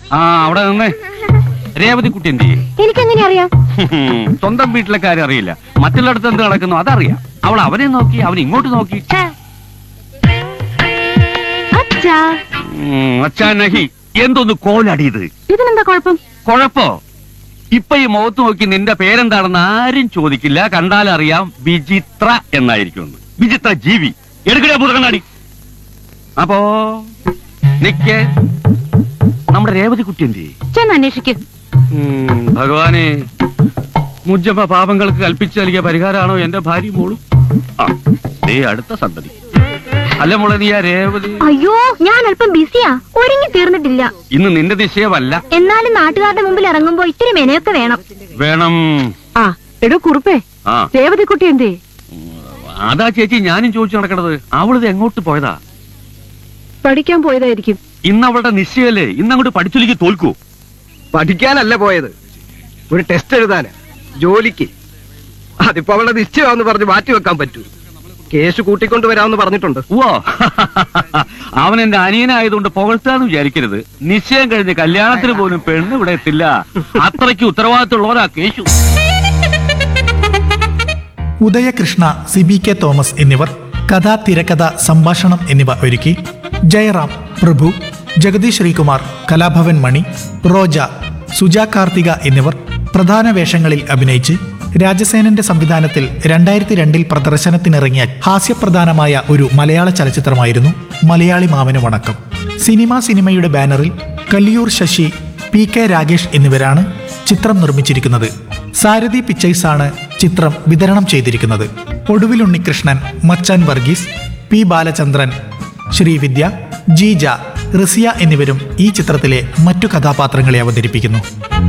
ആ അവിടെ നിന്ന് രേവതി കുട്ടി എന്ത് ചെയ്യും എനിക്കെങ്ങനെ അറിയാം സ്വന്തം വീട്ടിലെ കാര്യം അറിയില്ല മറ്റുള്ളിടത്ത് എന്ത് നടക്കുന്നു അതറിയാം അവൾ അവനെ നോക്കി അവൻ ഇങ്ങോട്ട് നോക്കി ഛേ. അച്ഛാ ഉം, അച്ഛാ നഹി എന്തൊന്ന് കോലടിയത് ഇതിനെന്താ കുഴപ്പം കൊഴപ്പോ ഇപ്പൊ ഈ മുഖത്ത് നോക്കി നിന്റെ പേരെന്താണെന്ന് ആരും ചോദിക്കില്ല കണ്ടാലറിയാം വിചിത്ര എന്നായിരിക്കും വിചിത്ര ജീവി എടുക്കടേ പുറകണ്ണാടി അപ്പോ നിക്ക് നമ്മുടെ രേവതി കുട്ടി എന്ത് ചെയ്യും? ചെന്ന് അന്വേഷിക്ക് ഉം, ഭഗവാനെ മുജ്ജമ്മ പാപങ്ങൾക്ക് കൽപ്പിച്ചു നൽകിയ പരിഹാരമാണോ എന്റെ ഭാര്യ മോളും ആ ദേ അടുത്ത സന്തതി അല്ല മോളെ നീ ആ രേവതി അയ്യോ ഞാൻ അല്പം ബിസിയാ ഒരുങ്ങി തീർന്നിട്ടില്ല ഇന്ന് നിന്റെ നിശ്ചയമല്ല എന്നാലും നാട്ടുകാരുടെ മുമ്പിൽ ഇറങ്ങുമ്പോ ഇത്തിരി മെനയൊക്കെ വേണം വേണം ആ എടോ കുറുപ്പേ ആ രേവതിക്കുട്ടി എന്തേ അതാ ചേച്ചി ഞാനും ചോദിച്ചു നടക്കണത് അവളിത് എങ്ങോട്ട് പോയതാ പഠിക്കാൻ പോയതായിരിക്കും ഇന്ന് അവളുടെ നിശ്ചയല്ലേ ഇന്ന് അങ്ങോട്ട് പഠിച്ചൊലിക്ക് തോൽക്കൂ പഠിക്കാനല്ല പോയത് ഒരു ടെസ്റ്റ് എഴുതാന് ജോലിക്ക് അതിപ്പോ അവളുടെ നിശ്ചയമാന്ന് പറഞ്ഞ് മാറ്റി വെക്കാൻ പറ്റൂ കേസ് കൂട്ടിക്കൊണ്ടുവരാമെന്ന് പറഞ്ഞിട്ടുണ്ട് ഓ അവൻ എന്റെ അനിയനായതുകൊണ്ട് പുകഴ്ത്താന്ന് വിചാരിക്കരുത് നിശ്ചയം കഴിഞ്ഞ് കല്യാണത്തിന് പോലും പെണ്ണ് ഇവിടെ എത്തില്ല അത്രയ്ക്ക് ഉത്തരവാദിത്തമുള്ളവരാ കേശു ഉദയകൃഷ്ണ സി ബി കെ തോമസ് എന്നിവർ കഥ തിരക്കഥ സംഭാഷണം എന്നിവ ഒരുക്കി ജയറാം പ്രഭു ജഗദീഷ് ശ്രീകുമാർ കലാഭവൻ മണി റോജ സുജ കാർത്തിക എന്നിവർ പ്രധാന വേഷങ്ങളിൽ അഭിനയിച്ച് രാജസേനന്റെ സംവിധാനത്തിൽ രണ്ടായിരത്തി രണ്ടിൽ പ്രദർശനത്തിനിറങ്ങിയ ഹാസ്യപ്രധാനമായ ഒരു മലയാള ചലച്ചിത്രമായിരുന്നു മലയാളി മാമന് വണക്കം സിനിമ സിനിമയുടെ ബാനറിൽ കല്ലിയൂർ ശശി പി കെ രാഗേഷ് എന്നിവരാണ് ചിത്രം നിർമ്മിച്ചിരിക്കുന്നത് സാരഥി പിക്ചേഴ്സ് ആണ് ചിത്രം വിതരണം ചെയ്തിരിക്കുന്നത് ഒടുവിൽ ഉണ്ണികൃഷ്ണൻ മച്ചാൻ വർഗീസ് പി ബാലചന്ദ്രൻ ശ്രീവിദ്യ ജീജ റിസിയ എന്നിവരും ഈ ചിത്രത്തിലെ മറ്റു കഥാപാത്രങ്ങളെ അവതരിപ്പിക്കുന്നു